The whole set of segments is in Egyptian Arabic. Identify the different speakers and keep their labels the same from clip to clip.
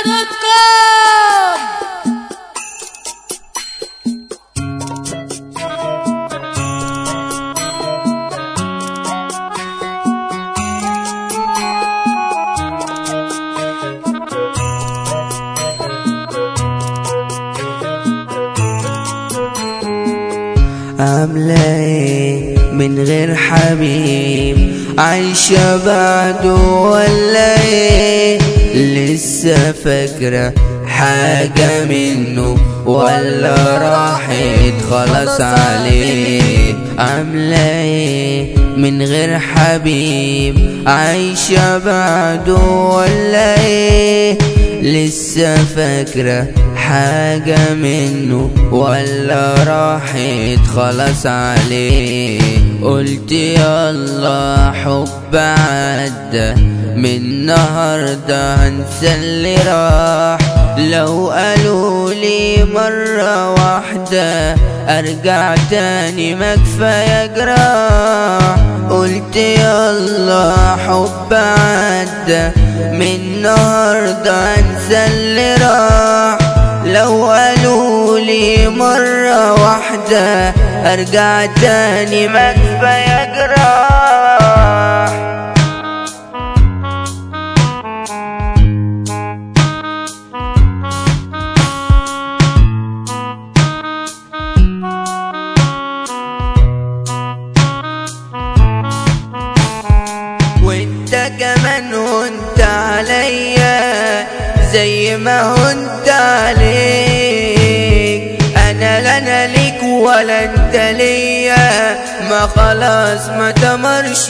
Speaker 1: دوت كوم
Speaker 2: عاملة ايه من غير حبيب عايشة بعده ولا ايه لسه فاكرة حاجة منه ولا راحت خلاص عليه عاملة ايه من غير حبيب عايشة بعده ولا ايه لسه فاكرة حاجة منه ولا راحت خلاص عليه قلت يلا حب عدى من النهاردة هنسى اللي راح لو قالوا لي مرة واحدة ارجع تاني ما كفاية جراح قلت يلا حب عدى من النهاردة انسى اللي راح لو قالوا لي مرة واحدة ارجع تاني ما كفاية جراح وانت كمان وانت عليا زي ما هنت عليك انا لا انا ليك ولا انت ليا ما خلاص ما تمرش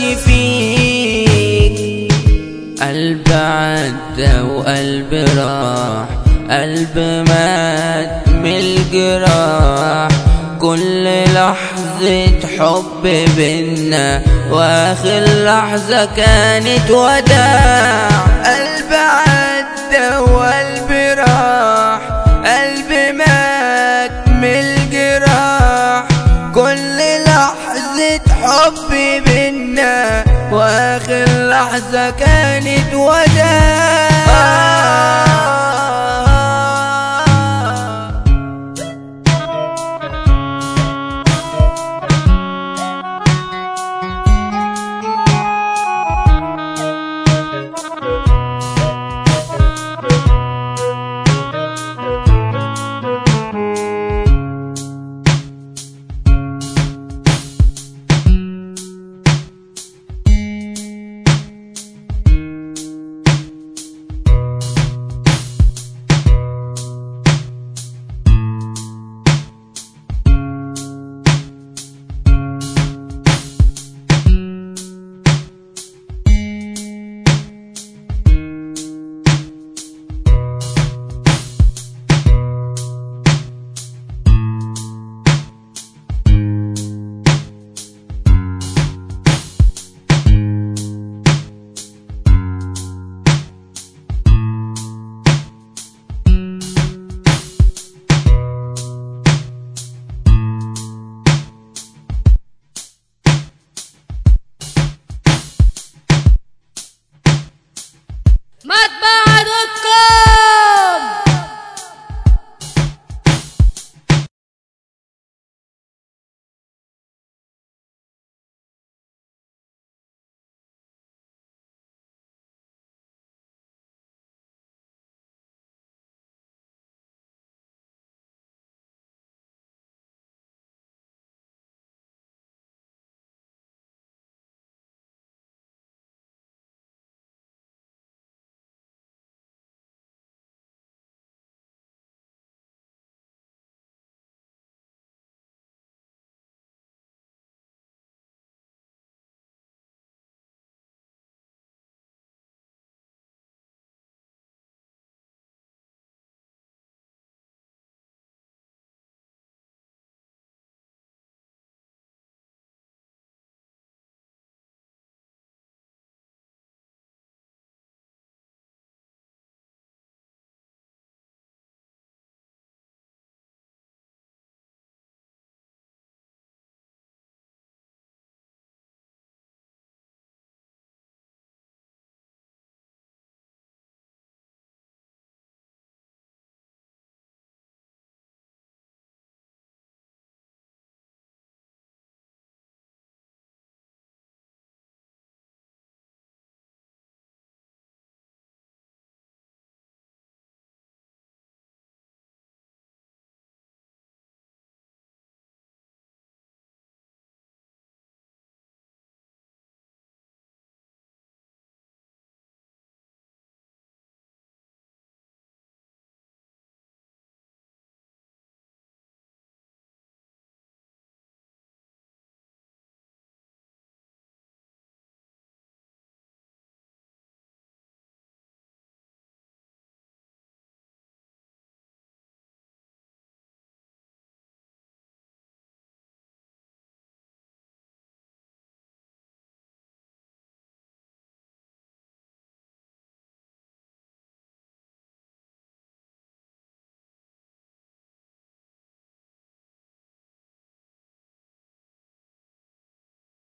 Speaker 2: فيك قلب عدى وقلب راح قلب مات من الجراح كل لحظة حب بينا واخر لحظة كانت وداع قلب عدى وقلب راح قلب مات من الجراح كل لحظة حب بينا واخر لحظة كانت وداع
Speaker 1: مطبعة دوت كوم